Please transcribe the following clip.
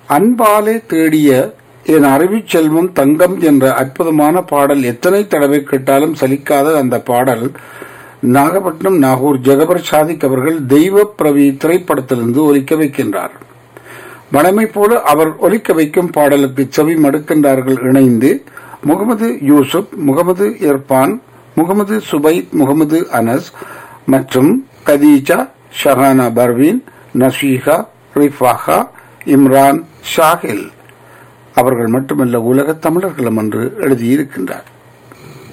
அன்பாலே தேடிய என் அறிவுச் செல்வம் தங்கம் என்ற அற்புதமான பாடல் எத்தனை தடவை கேட்டாலும் சலிக்காத அந்த பாடல் நாகப்பட்டினம் நாகூர் ஜெகபர் சாதிக் அவர்கள் தெய்வ பிரவி திரைப்படத்திலிருந்து ஒலிக்க வைக்கின்றார் வழமை போல அவர் ஒலிக்க வைக்கும் பாடலுக்கு செவி மடுக்கின்றார்கள் இணைந்து முகமது யூசுப் முகமது இர்பான் முகமது சுபைத் முகமது அனஸ் மற்றும் கதீஜா ஷஹானா பர்வீன் நசீஹா ரிஃபாஹா இம்ரான் ஷாஹில் அவர்கள் மட்டுமல்ல உலகத் தமிழர்களும் என்று எழுதியிருக்கின்றார்